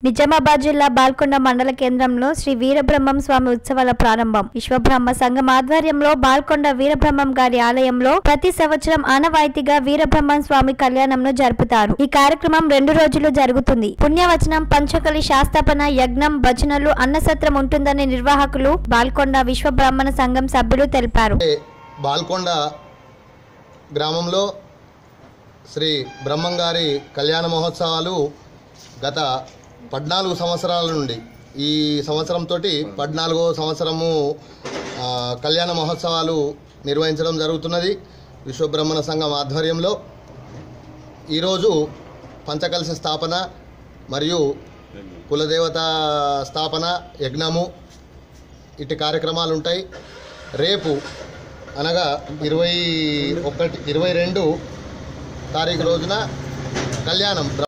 నిజామాబాద్ జిల్లా బాల్కొండ మండల కేంద్రంలో శ్రీ వీరబ్రహ్మం స్వామి ఉత్సవాల ప్రారంభం విశ్వబ్రహ్మ సంఘం ఆధ్వర్యంలో బాల్కొండ వీరబ్రహ్మం గారి ఆలయంలో ప్రతి సంవత్సరం ఆనవాయితీగా వీరబ్రహ్మం స్వామి కళ్యాణంను జరుపుతారు ఈ కార్యక్రమం రెండు రోజులు జరుగుతుంది పుణ్యవచనం పంచకలి శాస్తాపన యజ్ఞం భజనలు అన్నసత్రం ఉంటుందని నిర్వాహకులు బాల్కొండ విశ్వబ్రాహ్మణ సంఘం సభ్యులు తెలిపారు బాల్కొండ గ్రామంలో శ్రీ బ్రహ్మంగారి కళ్యాణ మహోత్సవాలు గత పద్నాలుగు సంవత్సరాల నుండి ఈ సంవత్సరంతో పద్నాలుగో సంవత్సరము ఆ, కళ్యాణ మహోత్సవాలు నిర్వహించడం జరుగుతున్నది విశ్వబ్రహ్మణ సంఘం ఆధ్వర్యంలో ఈరోజు పంచకలశ స్థాపన మరియు కులదేవత స్థాపన యజ్ఞము ఇటు కార్యక్రమాలు ఉంటాయి రేపు అనగా ఇరవై ఒకటి ఇరవై రెండు తారీఖు రోజున కళ్యాణం